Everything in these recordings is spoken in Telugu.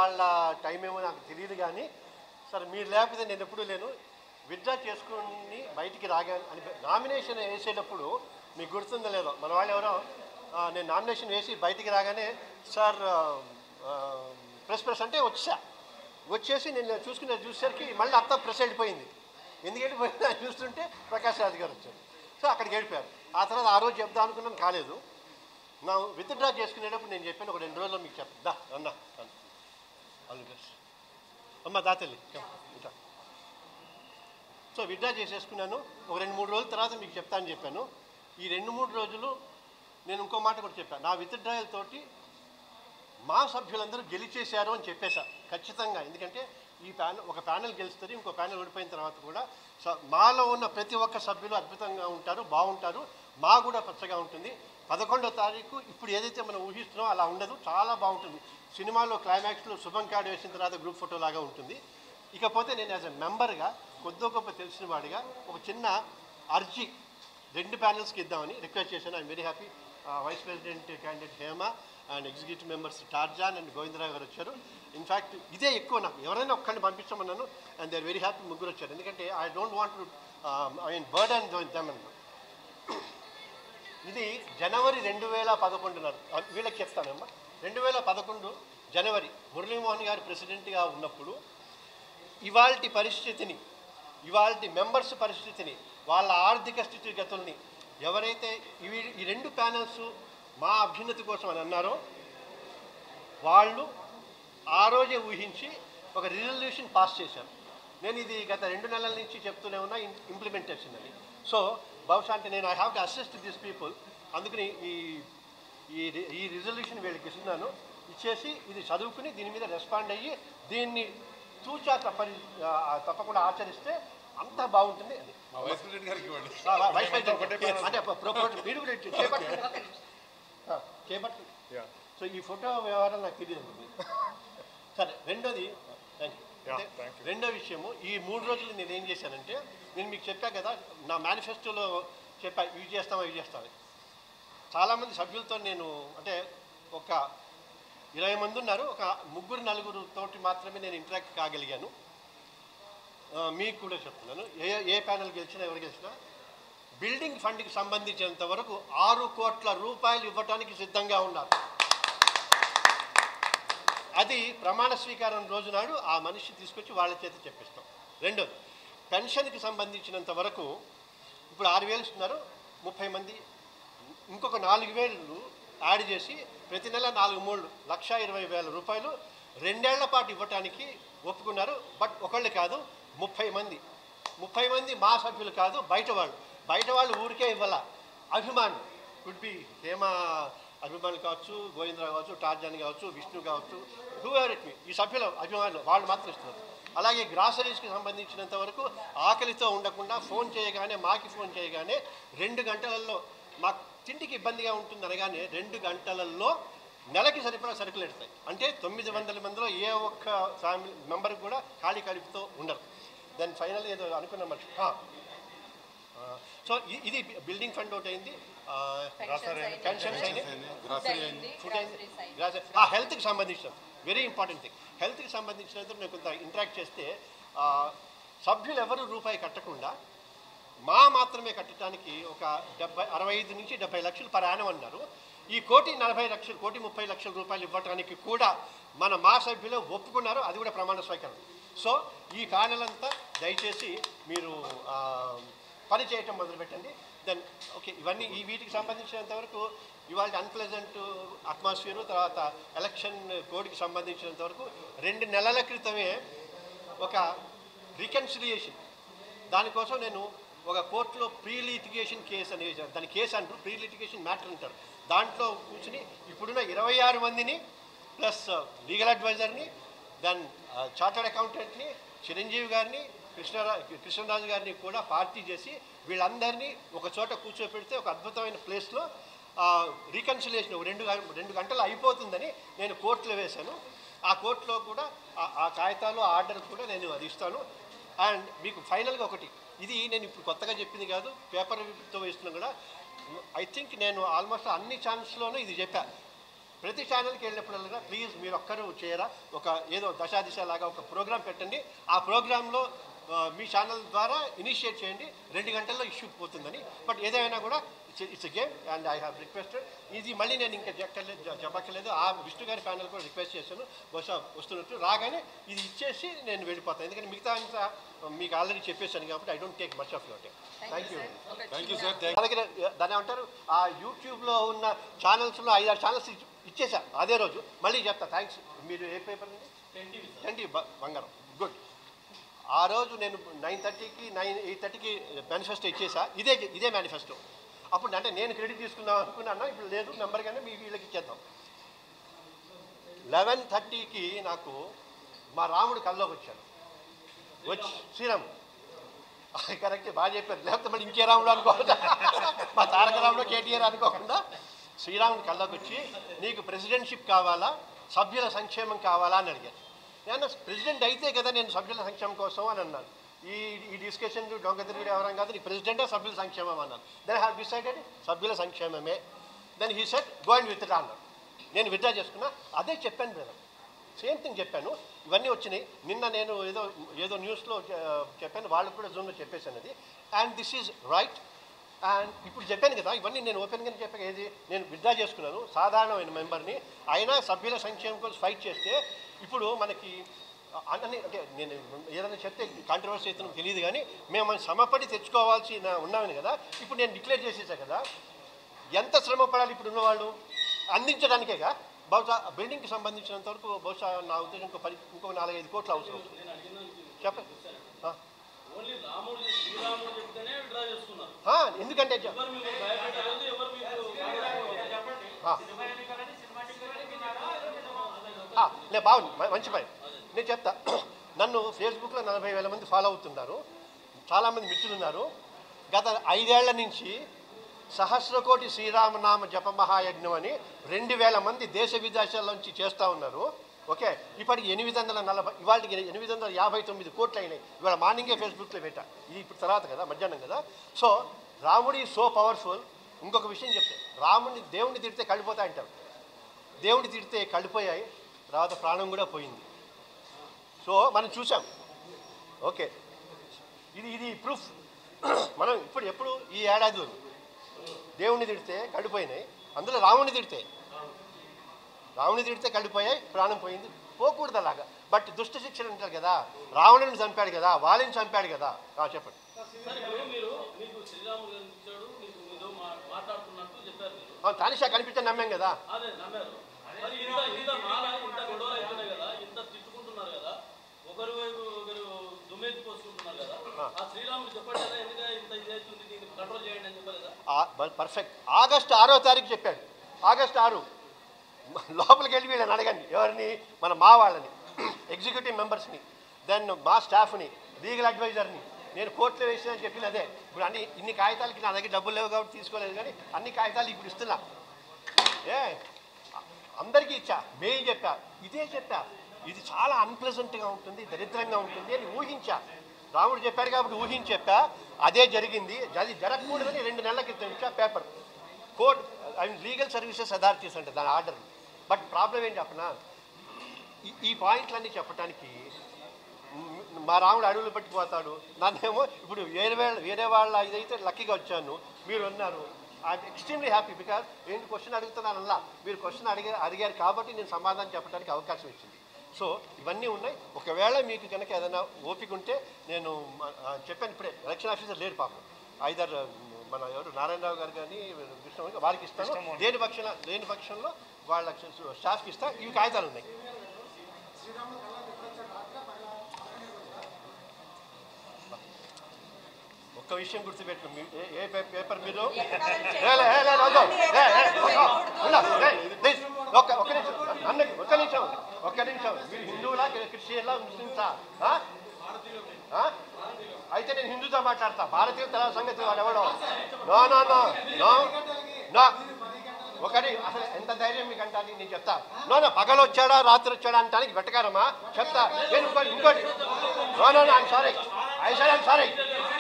వాళ్ళ టైం ఏమో నాకు తెలియదు కానీ సరే మీరు లేకపోతే నేను ఎప్పుడూ లేను విత్డ్రా చేసుకుని బయటికి రాగా అని నామినేషన్ వేసేటప్పుడు మీకు గుర్తుందో లేదో మన వాళ్ళు ఎవరో ఆ, నేను నామినేషన్ వేసి బయటికి రాగానే సార్ ప్రెస్ ప్రెస్ అంటే వచ్చా వచ్చేసి నేను చూసుకునే చూసేసరికి మళ్ళీ అత్త ప్రెస్ వెళ్ళిపోయింది ఎందుకు వెళ్ళిపోయింది అని చూస్తుంటే ప్రకాష్ రాజు గారు వచ్చారు సో అక్కడికి వెళ్ళిపోయారు ఆ తర్వాత ఆ రోజు చెప్దాం అనుకున్నాను కాలేదు నా విత్డ్రా చేసుకునేటప్పుడు నేను చెప్పాను ఒక రెండు రోజుల్లో మీకు చెప్తా అన్న ఆల్ డ్రెస్ అమ్మ దాతల్లి ఇంకా సో విత్డ్రా చేసేసుకున్నాను ఒక రెండు మూడు రోజుల తర్వాత మీకు చెప్తానని చెప్పాను ఈ రెండు మూడు రోజులు నేను ఇంకో మాట కూడా చెప్పాను నా విత్డ్రాయల్ తోటి మా సభ్యులందరూ గెలిచేశారు అని చెప్పేశా ఖచ్చితంగా ఎందుకంటే ఈ ప్యానల్ ఒక ప్యానల్ గెలుస్తుంది ఇంకో ప్యానల్ ఓడిపోయిన తర్వాత కూడా స- మాలో ఉన్న ప్రతి ఒక్క సభ్యులు అద్భుతంగా ఉంటారు బాగుంటారు మా కూడా పచ్చగా ఉంటుంది పదకొండో తారీఖు ఇప్పుడు ఏదైతే మనం ఊహిస్తున్నామో అలా ఉండదు చాలా బాగుంటుంది సినిమాలో క్లైమాక్స్లో శుభం కార్డు వేసిన తర్వాత గ్రూప్ ఫోటో లాగా ఉంటుంది ఇకపోతే నేను యాజ్ ఎ మెంబర్గా కొద్దో గొప్ప తెలిసిన వాడిగా ఒక చిన్న అర్జీ రెండు ప్యానల్స్కి ఇద్దామని రిక్వెస్ట్ చేశాను I'm very happy vice president candidate Hema and executive members Tarzan and Govindarao garu వచ్చారు ఇన్ఫ్యాక్ట్ ఇదే ఎక్కువ నాకు ఎవరైనా ఒక్కరిని పంపించమన్నాను and they are very happy ముగ్గురు వచ్చారు ఎందుకంటే I don't want to I mean bird and join them అన్నమాట ఇది జనవరి రెండు వేల పదకొండున్నర వీళ్ళకి చెప్తానమ్మా రెండు వేల పదకొండు జనవరి మురళీమోహన్ గారు ప్రెసిడెంట్గా ఉన్నప్పుడు ఇవాల్టి పరిస్థితిని ఇవాల్టి మెంబర్స్ పరిస్థితిని వాళ్ళ ఆర్థిక స్థితిగతుల్ని ఎవరైతే ఇవి ఈ రెండు ప్యానల్స్ మా అభ్యున్నతి కోసం అని అన్నారో వాళ్ళు ఆ రోజే ఊహించి ఒక రిజల్యూషన్ పాస్ చేశారు నేను ఇది గత రెండు నెలల నుంచి చెప్తూనే ఉన్నా ఇంప్లిమెంటేషన్ అని సో బహుశా అంటే నేను I have to assist this people అందుకని ఈ ఈ రి- ఈ రిజల్యూషన్ వీళ్ళకి ఇస్తున్నాను ఇచ్చేసి ఇది చదువుకుని దీని మీద రెస్పాండ్ అయ్యి దీన్ని తూచా తప్పని ఆ, తప్పకుండా ఆచరిస్తే అంతా బాగుంటుంది అది మా వైస్ ప్రెసిడెంట్ గారికి ఇవ్వండి ఆ, ఆ, వైస్ ప్రెసిడెంట్ అంటే ప్రొపోజ్ మీరు కూడా చేపట్టు ఆ, చేపట్టు సో ఈ ఫోటో వ్యవహారం నాకు తెలియదు సరే రెండోది థ్యాంక్ యూ అంటే రెండో విషయము ఈ మూడు రోజులు నేను ఏం చేశానంటే నేను మీకు చెప్పా కదా నా మేనిఫెస్టోలో చెప్పా ఇవి చేస్తామా ఇవి చేస్తామని చాలామంది సభ్యులతో నేను అంటే ఒక ఇరవై మంది ఉన్నారు ఒక ముగ్గురు నలుగురు తోటి మాత్రమే నేను ఇంటరాక్ట్ కాగలిగాను ఆ, మీకు కూడా చెప్తున్నాను ఏ ఏ ప్యానల్ గెలిచినా ఎవరు గెలిచినా బిల్డింగ్ ఫండ్కి సంబంధించినంత వరకు ఆరు కోట్ల రూపాయలు ఇవ్వటానికి సిద్ధంగా ఉన్నారు అది ప్రమాణ స్వీకారం రోజు నాడు ఆ మనిషి తీసుకొచ్చి వాళ్ళ చేత చెప్పిస్తాం రెండోది పెన్షన్కి సంబంధించినంత వరకు ఇప్పుడు ఆరు వేలు ఇస్తున్నారు ముప్పై మంది ఇంకొక నాలుగు వేలు యాడ్ చేసి ప్రతి నెల నాలుగు మూడు లక్ష ఇరవై వేల రూపాయలు రెండేళ్ల పాటు ఇవ్వటానికి ఒప్పుకున్నారు బట్ ఒకళ్ళు కాదు ముప్పై మంది ముప్పై మంది మా సభ్యులు కాదు బయట వాళ్ళు బయట వాళ్ళు ఊరికే ఇవ్వాల అభిమానులు కుడ్ బి హేమ అభిమానులు కావచ్చు గోవిందరావు కావచ్చు టార్జాన్ కావచ్చు విష్ణు కావచ్చు హూ ఎవర్ ఇట్ మీ ఈ సభ్యుల అభిమానులు వాళ్ళు మాత్రం ఇస్తున్నారు అలాగే గ్రాసరీస్కి సంబంధించినంత వరకు ఆకలితో ఉండకుండా ఫోన్ చేయగానే మాకి ఫోన్ చేయగానే రెండు గంటలలో మాకు తిండికి ఇబ్బందిగా ఉంటుంది అనగానే రెండు గంటలలో నెలకి సరిపడా సరుకులు ఎడతాయి అంటే తొమ్మిది వందల మందిలో ఏ ఒక్క ఫ్యామిలీ మెంబర్కి కూడా ఖాళీ కడుపుతో ఉండరు దాని ఫైనల్ ఏదో అనుకున్నాం మరి సో ఇది బిల్డింగ్ ఫండ్ ఒకటి అయింది ఆ, పెన్షన్స్ అయినాయి గ్రాసరీ అయింది ఫుడ్ అయింది గ్రాసరీ ఆ హెల్త్కి సంబంధించిన వెరీ ఇంపార్టెంట్ థింగ్ హెల్త్కి సంబంధించినంత నేను కొంత ఇంటరాక్ట్ చేస్తే ఆ, సభ్యులు ఎవరు రూపాయి కట్టకుండా మా మాత్రమే కట్టడానికి ఒక డెబ్బై అరవై ఐదు నుంచి డెబ్బై లక్షలు పర్ యానం అన్నారు ఈ కోటి నలభై లక్షలు కోటి ముప్పై లక్షల రూపాయలు ఇవ్వడానికి కూడా మన మా సభ్యులు ఒప్పుకున్నారు అది కూడా ప్రమాణ స్వీకారం సో ఈ ప్యానెల్ అంతా దయచేసి మీరు ఆ, పని చేయటం మొదలుపెట్టండి దెన్ ఓకే ఇవన్నీ ఈ వీటికి సంబంధించినంత వరకు ఇవాళ అన్ప్లెజెంట్ అట్మాస్ఫియర్ తర్వాత ఎలక్షన్ కోడ్కి సంబంధించినంత వరకు రెండు నెలల క్రితమే ఒక రికన్సిలియేషన్ దానికోసం నేను ఒక కోర్టులో ప్రీ లిటిగేషన్ కేసు అని వేశాను దాని కేసు అంటారు ప్రీ లిటిగేషన్ మ్యాటర్ అంటారు దాంట్లో కూర్చుని ఇప్పుడున్న ఇరవై ఆరు మందిని ప్లస్ లీగల్ అడ్వైజర్ని దెన్ చార్టర్డ్ అకౌంటెంట్ని చిరంజీవి గారిని కృష్ణరా కృష్ణరాజు గారిని కూడా పార్టీ చేసి వీళ్ళందరినీ ఒక చోట కూర్చోపెడితే ఒక అద్భుతమైన ప్లేస్లో రీకన్సిలేషన్ ఒక రెండు గం- రెండు గంటలు అయిపోతుందని నేను కోర్టులో వేశాను ఆ కోర్టులో కూడా ఆ- ఆ కాగితాలు ఆర్డర్ కూడా నేను అది ఇస్తాను అండ్ మీకు ఫైనల్గా ఒకటి ఇది నేను ఇప్పుడు కొత్తగా చెప్పింది కాదు పేపర్తో వేస్తున్నాం కూడా ఐ థింక్ నేను ఆల్మోస్ట్ అన్ని ఛానల్స్లోనూ ఇది చెప్పా ప్రతి ఛానల్కి వెళ్ళినప్పుడల్లా ప్లీజ్ మీరు ఒక్కరు చేయరా ఒక ఏదో దశా దిశ లాగా ఒక ప్రోగ్రామ్ పెట్టండి ఆ ప్రోగ్రాంలో మీ ఛానల్ ద్వారా ఇనిషియేట్ చేయండి రెండు గంటల్లో ఇష్యూ పోతుందని బట్ ఏదైనా కూడా it's it's game and I have requested ఇది మళ్ళీ నేను ఇంకా చెప్పలేదు చెప్పక్కర్లేదు ఆ విష్ణు గారి ప్యానల్ కూడా రిక్వెస్ట్ చేశాను బహుశా వస్తున్నట్టు రాగానే ఇది ఇచ్చేసి నేను వెళ్ళిపోతాను ఎందుకంటే మిగతా అంతా మీకు ఆల్రెడీ చెప్పేశాను కాబట్టి I don't take much of your time thank you thank you sir thank నా దగ్గర దాని ఏమంటారు ఆ యూట్యూబ్లో ఉన్న ఛానల్స్లో ఐదారు ఛానల్స్ ఇచ్చేసా అదే రోజు మళ్ళీ చెప్తా థ్యాంక్స్ మీరు ఏ పేపర్ అండి ట్వంటీ బంగారం గుడ్ ఆ రోజు నేను నైన్ థర్టీకి నైన్ ఎయిట్ థర్టీకి మేనిఫెస్టో ఇచ్చేసా ఇదే ఇదే మేనిఫెస్టో అప్పుడు అంటే నేను క్రెడిట్ తీసుకుందాం అనుకున్నాను ఇప్పుడు లేదు నెంబర్గానే మీ వీళ్ళకి ఇచ్చేద్దాం లెవెన్ థర్టీకి నాకు మా రాముడు కల్లోకి వచ్చాడు వచ్చి శ్రీరామ్ కరెక్ట్ బాగా చెప్పారు లేకపోతే మళ్ళీ ఇంకే రాముడు అనుకోకుండా మా తారక రాముడు కేటీఆర్ అనుకోకుండా శ్రీరాముడి కళ్ళకు వచ్చి నీకు ప్రెసిడెంట్షిప్ కావాలా సభ్యుల సంక్షేమం కావాలా అని అడిగారు నేను ప్రెసిడెంట్ అయితే కదా నేను సభ్యుల సంక్షేమం కోసం అని అన్నాను ఈ ఈ డిస్కషన్ దొంగ తిరిగి ఎవరం కాదు నీ ప్రెసిడెంటే సభ్యుల సంక్షేమం అన్నాను దెన్ హ్యావ్ డిసైడెడ్ సభ్యుల సంక్షేమమే then he said go and withdraw అన్నాడు నేను విత్డ్రా చేసుకున్నా అదే చెప్పాను మేడం సేమ్ థింగ్ చెప్పాను ఇవన్నీ వచ్చినాయి నిన్న నేను ఏదో ఏదో న్యూస్లో చె- చెప్పాను వాళ్ళకు కూడా జూమ్లో చెప్పేశాను అది and this is right and ఇప్పుడు చెప్పాను కదా ఇవన్నీ నేను ఓపెన్గానే చెప్పాను ఏది నేను విత్డ్రా చేసుకున్నాను సాధారణమైన మెంబర్ని అయినా సభ్యుల సంక్షేమం కోసం ఫైట్ చేస్తే ఇప్పుడు మనకి అన్నీ అంటే నేను ఏదైనా చెప్తే కాంట్రవర్సీ అయితే నాకు తెలియదు కానీ మేము మన సమపడి తెచ్చుకోవాల్సి ఉన్నామని కదా ఇప్పుడు నేను డిక్లేర్ చేసేసా కదా ఎంత శ్రమ పడాలి ఇప్పుడు ఉన్నవాళ్ళు అందించడానికేగా బహుశా బిల్డింగ్కి సంబంధించినంత వరకు బహుశా నా ఉద్దేశం ఇంకో పది ఇంకొక నాలుగైదు కోట్లు అవసరం చెప్పండి ఆ. ఓన్లీ రాముడు శ్రీరాముడు చెప్తేనే విడ్రా చేసుకున్నారు ఆ, ఎందుకంటే చె- ఎవరు మీకు భయపెట్టలేదు ఎవరు మీకు ఆ. ఆ, లే బాగుంది మ- మంచి పని నేను చెప్తా నన్ను ఫేస్బుక్లో నలభై వేల మంది ఫాలో అవుతున్నారు చాలామంది మిత్రులు ఉన్నారు గత ఐదేళ్ల నుంచి సహస్రకోటి శ్రీరామనామ జప మహాయజ్ఞం అని రెండు వేల మంది దేశ విదేశాల నుంచి చేస్తూ ఉన్నారు ఓకే ఇప్పటికి ఎనిమిది వందల నలభై ఇవాళకి ఎనిమిది వందల యాభై తొమ్మిది కోట్లు అయినాయి ఇవాళ మార్నింగే ఫేస్బుక్లో పెట్టా ఇది ఇప్పుడు తర్వాత కదా మధ్యాహ్నం కదా సో రాముడి సో పవర్ఫుల్ ఇంకొక విషయం చెప్తే రాముడిని దేవుడిని తిడితే కళ్ళిపోతాయి అంటారు దేవుడిని తిడితే కళ్ళిపోయాయి తర్వాత ప్రాణం కూడా పోయింది సో మనం చూసాం ఓకే ఇది ఇది ప్రూఫ్ మనం ఇప్పుడు ఎప్పుడు ఈ ఏడాది దేవుణ్ణి తిడితే కళ్ళిపోయినాయి అందులో రాముడిని తిడితే రాముని తిడితే కళ్ళిపోయాయి ప్రాణం పోయింది పోకూడదు అలాగా బట్ దుష్ట శిక్షణ అంటారు కదా రావణుని చంపాడు కదా వాళ్ళని చంపాడు కదా ఆ, చెప్పండి సార్ ఇప్పుడు మీరు మీకు శ్రీరాముడు కనిపించాడు మీకు మీతో మా- మాట్లాడుతున్నట్టు చెప్పారు మీరు ఆ, తానిషా కనిపించని నమ్మాం కదా అదే నమ్మారు మరి ఇంత ఇంత మాల ఇంత గొడవలు అవుతున్నాయి కదా ఇంత తిట్టుకుంటున్నారు కదా ఒకరు వైపు ఒకరు దుమ్మెత్తి పోసుకుంటున్నారు కదా ఆ శ్రీరాముడు చెప్పండి కదా ఎందుకంటే ఇంత ఇది అవుతుంది దీన్ని కంట్రోల్ చేయండి అని చెప్పారు కదా ఆ- బ- పర్ఫెక్ట్ ఆగస్ట్ ఆరో తారీఖు చెప్పాడు ఆగస్ట్ ఆరు లోపలికి వెళ్ళి వీళ్ళని అడగండి ఎవరిని మన మా వాళ్ళని ఎగ్జిక్యూటివ్ మెంబర్స్ని దెన్ మా స్టాఫ్ని లీగల్ అడ్వైజర్ని నేను కోర్టులో వేసిన చెప్పిన అదే ఇప్పుడు అన్ని ఇన్ని కాగితాలకి నా దగ్గర డబ్బులు లేవు కాబట్టి తీసుకోలేదు కానీ అన్ని కాగితాలు ఇప్పుడు ఇస్తున్నా ఏ అందరికీ ఇచ్చా మేం చెప్పా ఇదే చెప్పా ఇది చాలా అన్ప్లెజెంట్గా ఉంటుంది దరిద్రంగా ఉంటుంది అని ఊహించా రాముడు చెప్పారు కాబట్టి ఊహించి చెప్పా అదే జరిగింది అది జరగకూడదని రెండు నెలల క్రితం ఇచ్చా paper court I mean legal services authorities అంటే దాని ఆర్డర్ బట్ ప్రాబ్లం ఏం చెప్పనా ఈ- ఈ పాయింట్లన్నీ చెప్పడానికి మ్, మా రాముడు అడవులు పట్టిపోతాడు నన్నేమో ఇప్పుడు వేరే వాళ్ళ వేరే వాళ్ళ ఇదైతే లక్కీగా వచ్చాను మీరు ఉన్నారు ఐఎమ్ ఎక్స్ట్రీమ్లీ హ్యాపీ బికాజ్ ఏంటి క్వశ్చన్ అడుగుతున్నాను అలా మీరు క్వశ్చన్ అడిగా అడిగారు కాబట్టి నేను సమాధానం చెప్పడానికి అవకాశం ఇచ్చింది సో ఇవన్నీ ఉన్నాయి ఒకవేళ మీకు కనుక ఏదైనా ఓపిక ఉంటే నేను మ- ఆ, చెప్పాను ఇప్పుడే ఎలక్షన్ ఆఫీసర్ లేడు పాపం ఐదర్ మన ఎవరు నారాయణరావు గారు కానీ కృష్ణ వారికి ఇస్తాను లేని పక్షాన లేని పక్షంలో వాళ్ళ స్టాఫ్కి ఇస్తా ఇవి కాగితాలు ఉన్నాయి ఒక్క విషయం గుర్తుపెట్టు మీ- ఏ- ఏ పే- పేపర్ మీద ఏ, లే, ఏ, లే, వద్దు. ఏ, ఏ, వద్దు. ఉండు. ఏ, ప్లీజ్. ఒక్క ఒక్క నిమిషం అన్న ఒక్క నిమిషం ఒక్క నిమిషం మీరు హిందువులా క్రిస్టియన్లా ముస్లింసా ఆ? ఆ? అయితే నేను హిందూతో మాట్లాడతా భారతీయ తల సంగతి వాడు ఎవడో no no no no no ఒకటి అసలు ఎంత ధైర్యం మీకు అంటాను నేను చెప్తా నో నో పగలు వచ్చాడా రాత్రి వచ్చాడా అంటానికి వెటకారమా చెప్తా నేను ఇంకోటి ఇంకోటి no no no I'm sorry I sorry I'm sorry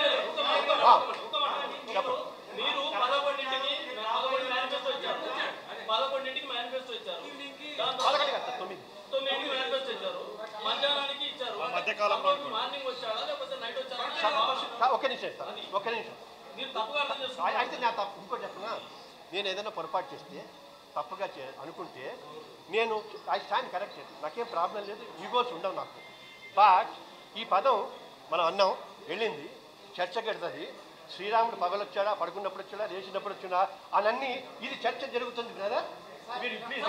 చెప్పు మీరు పదకొండింటికి పదకొండు మేనిఫెస్టో ఇచ్చారు పదకొండింటికి మేనిఫెస్టో ఇచ్చారు నిమిషం సార్ ఒక్క నిమిషం మీరు తప్పుగా అర్థం అయి- చేసుకుంటారు అయితే నా తప్పు ఇంకోటి చెప్పనా నేను ఏదైనా పొరపాటు చేస్తే తప్పుగా చే అనుకుంటే నేను ఐ స్టాండ్ కరెక్టెడ్ నాకేం ప్రాబ్లం లేదు ఈగోస్ ఉండవు నాకు బట్ ఈ పదం మనం అన్నాం వెళ్ళింది చర్చ కడుతుంది శ్రీరాముడు పగలొచ్చాడా పడుకున్నప్పుడు వచ్చాడా లేచినప్పుడు వచ్చాడా అనన్నీ ఇది చర్చ జరుగుతుంది కదా మీరు ప్లీజ్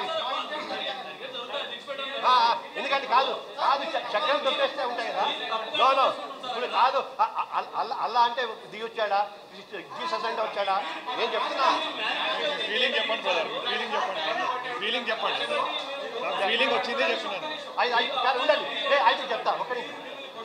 ఆ, ఎందుకంటే కాదు కాదు చ- చక్రం దొరికేస్తే ఉంటాయి కదా నో నో ఇప్పుడు కాదు అ- అ- అ- అల్లా అల్లా అంటే దిగి వచ్చాడా జీసస్ అంటే వచ్చాడా నేను చెప్తున్నా ఫీలింగ్ చెప్పండి బ్రదర్ ఫీలింగ్ చెప్పండి ఫీలింగ్ చెప్పండి నాకు ఫీలింగ్ వచ్చిందే చెప్తున్నాను ఐ- ఐ- కాదు, ఉండండి ఏ, అయితే చెప్తా ఒక నిమిషం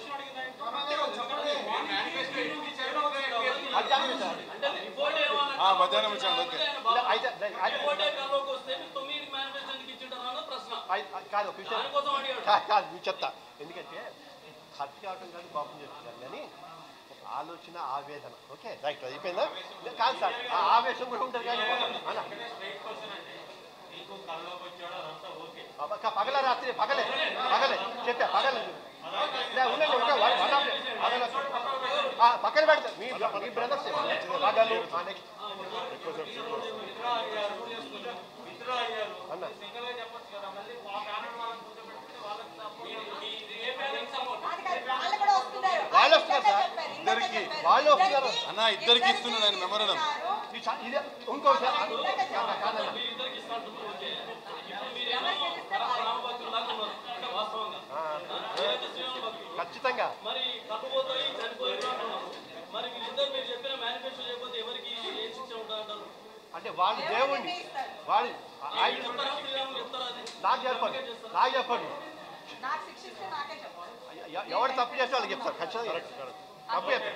అది జాగ్రత్త సార్. అంటే రిపోర్ట్ ఏమన్నా ఆ, మధ్యాహ్నం వచ్చాను ఓకే ఇలా అయితే అయితే- రిపోర్టే కల్లోకి వస్తే మీరు తొమ్మిది మేనిఫెస్టో ఎందుకు ఇచ్చింటారు అన్న ప్రశ్న అయితే- కాదు ఒక విషయం దానికోసం అడిగాడు కా- కాదు మీకు చెప్తా ఎందుకంటే హర్ట్ కావడం కాదు పాపం చేస్తున్నారు కానీ ఒక ఆలోచన ఆవేదన ఓకే రైట్ అయిపోయిందా కాదు సార్ ఆ ఆవేశం కూడా ఉంటుంది కానీ అన్న ప- ప- పగల రాత్రి పగలే పగలే చెప్పా పగలే లే, ఉండండి ఇంకా వన్ వన్ ఆఫ్ పగల ఆ, పక్కన పెడతా మీ మీ బ్రదర్స్ పగలు ఆ, నెక్స్ట్ అన్న వాళ్ళు కూడా వస్తున్నారు వాళ్ళు వస్తున్నారు సార్. ఇద్దరికి. వాళ్ళు వస్తున్నారు. అన్న, ఇద్దరికి ఇస్తున్నాడు ఆయన మెమోరాండం. ఈ సా- ఇదే ఇంకో విషయం. కాదు, కాదన్న. ఇద్దరికి ఇస్తా అంటున్నారు ఓకే ఇప్పుడు మీరు రామ భక్తులు లాగా ఉన్నారు అంటే వాస్తవంగా ఆ, మీరైతే శ్రీరామ భక్తులు ఖచ్చితంగా మరి కట్టుపోతాయి చనిపోయి అంటున్నారు మరి వీళ్ళిద్దరు మీరు చెప్పిన మేనిఫెస్టో చేయకపోతే ఎవరికి ఏ శిక్ష ఉంటుందంటారు అంటే వాళ్ళు దేవుణ్ణి వాళ్ళు ఆయన చెప్తారా శ్రీరాములు చెప్తారా అది నాకు చెప్పండి నాకు చెప్పండి నాకు శిక్షిస్తే నాకే చెప్పాలి ఎ- ఎవరు తప్పు చేస్తే వాళ్ళకి చెప్తారు ఖచ్చితంగా తప్పు చెప్తారు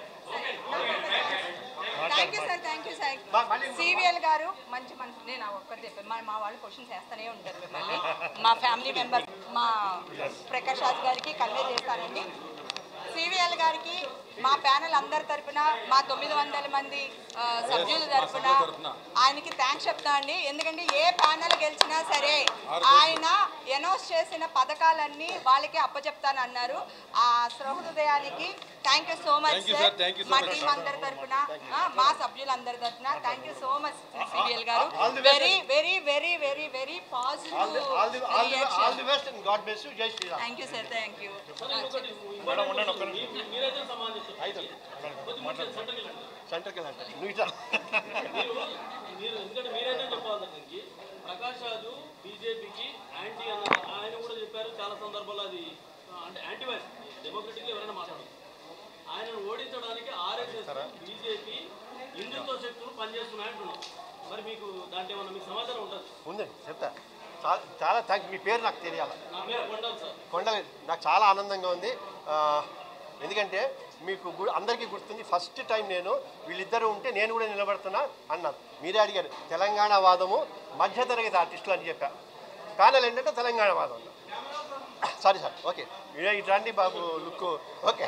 thank you sir thank you sir మా- మళ్ళీ సివిఎల్ గారు మంచి మనసు నేను ఒక్కటి చెప్పాను మా మా వాళ్ళు క్వశ్చన్స్ వేస్తూనే ఉంటారు మిమ్మల్ని మా ఫ్యామిలీ మెంబర్ మా ప్రకాష్ రాజ్ గారికి కన్వే చేస్తానండి సివిఎల్ గారికి మా ప్యానల్ అందరి తరపున మా తొమ్మిది వందల మంది ఆ, సభ్యుల తరపున ఆయనకి థ్యాంక్స్ చెప్తా అండి ఎందుకంటే ఏ ప్యానల్ గెలిచినా సరే ఆయన అనౌన్స్ చేసిన పథకాలన్నీ వాళ్ళకి అప్పచెప్తాను అన్నారు ఆ సహృదయానికి thank you so much Thank you, sir sir. Thank you so మా much. టీం అందరి తరపున ఆ, మా సభ్యులందరి తరపున thank you so much CVL garu all the best. Very very very very very all the positive all the all the all the best and God bless you Jai Shriram thank you sir thank you ఇంకొకటి మేడం ఉండండి ఒక్క మీ- మీ- మీరైతే సమాధానం చెప్తారు కొద్దిగా సెంటర్కి వెళ్ళండి సెంటర్కి వెళ్ళండి నువ్వు ఇట్లా మీరు మీరు ఎందుకంటే మీరైతే చెప్పాలి దానికి ప్రకాష్ రాజు బీజేపీకి యాంటీ అన్నారు ఆయన కూడా చెప్పారు చాలా సందర్భాల్లో అది ఆ, అంటే యాంటీ వైస్ డెమోక్రటిక్గా ఎవరైనా మాట్లాడదు ఆయనను ఓడించడానికి ఆర్ఎస్ఎస్ బీజేపీ హిందుత్వ శక్తులు పనిచేస్తున్నాయంటున్నాం మరి మీకు దాంట్లో ఏమన్నా మీకు సమాచారం ఉంటుంది ఉందండి చెప్తా చాలా చాలా థ్యాంక్స్ మీ పేరు నాకు తెలియాలి నా పేరు కొండాలి సార్ కొండలి నాకు చాలా ఆనందంగా ఉంది ఆ, ఎందుకంటే మీకు గు- అందరికీ గుర్తుంది ఫస్ట్ టైం నేను వీళ్ళిద్దరూ ఉంటే నేను కూడా నిలబడుతున్నా అన్నారు మీరే అడిగారు తెలంగాణ వాదము మధ్యతరగతి ఆర్టిస్టులు అని చెప్పా ప్యానల్ ఏంటంటే తెలంగాణ వాదం అన్న సారీ సార్ ఓకే ఇదే ఇట్లాంటి బాబు లుక్ ఓకే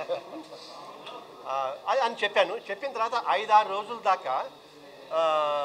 ఆ, అది అని చెప్పాను చెప్పిన తర్వాత ఐదారు రోజుల దాకా ఆ,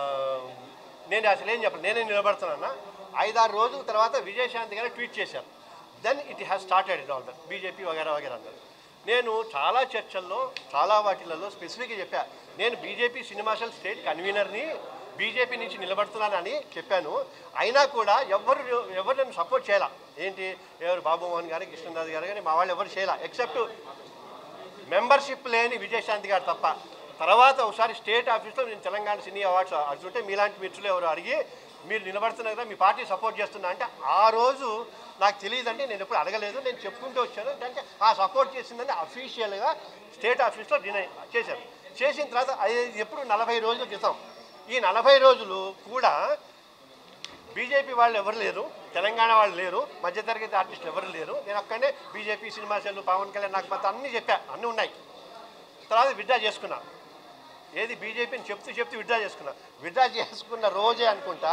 నేను అసలు ఏం చెప్పను నేనే నిలబడుతున్నా ఐదారు రోజుల తర్వాత విజయశాంతి గారు ట్వీట్ చేశారు then it has started it all that BJP వగేరా వగేరా అన్నారు నేను చాలా చర్చల్లో చాలా వాటిలలో స్పెసిఫిక్గా చెప్పా నేను బీజేపీ సినిమాషల్ స్టేట్ కన్వీనర్ని బీజేపీ నుంచి నిలబడుతున్నానని చెప్పాను అయినా కూడా ఎవరు ఎవరు నన్ను సపోర్ట్ చేయాల ఏంటి ఎవరు బాబు మోహన్ గారు కృష్ణదాస్ గారు కానీ మా వాళ్ళు ఎవరు చేయాల ఎక్సెప్ట్ మెంబర్షిప్ లేని విజయశాంతి గారు తప్ప తర్వాత ఒకసారి స్టేట్ ఆఫీస్లో నేను తెలంగాణ సినీ అవార్డ్స్ అడుగుతుంటే మీలాంటి మిత్రులు ఎవరు అడిగి మీరు నిలబడుతున్నారు కదా మీ పార్టీ సపోర్ట్ చేస్తున్నా అంటే ఆ రోజు నాకు తెలియదంటే నేను ఎప్పుడు అడగలేదు నేను చెప్పుకుంటూ వచ్చాను అంటే ఆ సపోర్ట్ చేసిందని అఫీషియల్గా స్టేట్ ఆఫీస్లో డినై చేశారు చేసిన తర్వాత అది ఎప్పుడు నలభై రోజుల క్రితం ఈ నలభై రోజులు కూడా బీజేపీ వాళ్ళు ఎవరు లేరు తెలంగాణ వాళ్ళు లేరు మధ్యతరగతి ఆర్టిస్టులు ఎవరు లేరు నేను ఒక్కనే BJP cinema cell Pawan Kalyan నాకు మొత్తం అన్నీ చెప్పా అన్నీ ఉన్నాయి తర్వాత విడ్డా చేసుకున్నా ఏది బీజేపీని చెప్తూ చెప్తూ విడ్డా చేసుకున్నా విడ్డా చేసుకున్న రోజే అనుకుంటా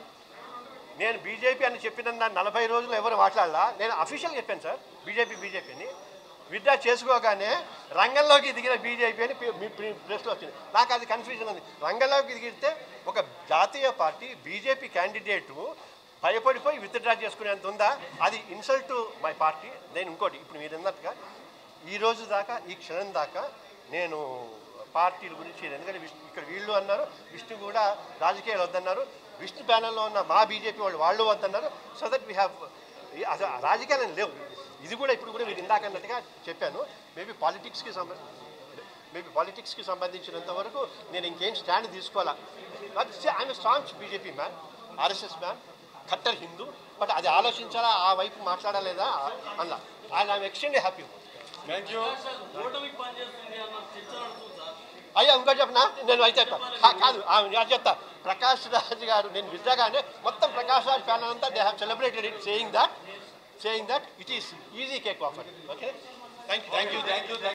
నేను బీజేపీ అని చెప్పిన నా నలభై రోజులు ఎవరు మాట్లాడాలా నేను అఫీషియల్ చెప్పాను సార్ బీజేపీ బీజేపీని విడ్డా చేసుకోగానే రంగంలోకి దిగిన బీజేపీ అని పి- మీ ప్రి- ప్రెస్లో వచ్చింది నాకు అది కన్ఫ్యూజన్ ఉంది రంగంలోకి దిగితే ఒక జాతీయ పార్టీ బీజేపీ క్యాండిడేటు భయపడిపోయి విత్డ్రా చేసుకునేంత ఉందా అది ఇన్సల్ట్ మై పార్టీ నేను ఇంకోటి ఇప్పుడు మీరు అన్నట్టుగా ఈ రోజు దాకా ఈ క్షణం దాకా నేను పార్టీల గురించి ఎందుకంటే విష్ణు ఇక్కడ వీళ్ళు అన్నారు విష్ణు కూడా రాజకీయాలు వద్దన్నారు విష్ణు ప్యానల్లో ఉన్న మా బీజేపీ వాళ్ళు వాళ్ళు వద్దన్నారు సో దట్ వీ హ్యావ్ అసలు రాజకీయాలు లేవు ఇది కూడా ఇప్పుడు కూడా మీరు ఇందాక అన్నట్టుగా చెప్పాను మేబీ పాలిటిక్స్కి సంబంధ మేబీ పాలిటిక్స్కి సంబంధించినంత వరకు నేను ఇంకేం స్టాండ్ తీసుకోవాలా I'm strong BJP man RSS man కట్టర్ హిందూ బట్ అది ఆలోచించాలా ఆ వైపు మాట్లాడలేదా అలా and I'm extremely happy thank you ఓటమికి పనిచేస్తుంది అన్న చర్చ నడుస్తుంది సార్ అయ్యా ఇంకో చెప్పనా నేను అయితే చెప్తా కా- కాదు ఆ, నేను చెప్తా ప్రకాష్ రాజ్ గారు నేను విద్యగానే మొత్తం ప్రకాష్ రాజ్ ఫ్యాన్ అంతా they have celebrated it saying that saying that it is easy cake offer okay thank you thank you thank you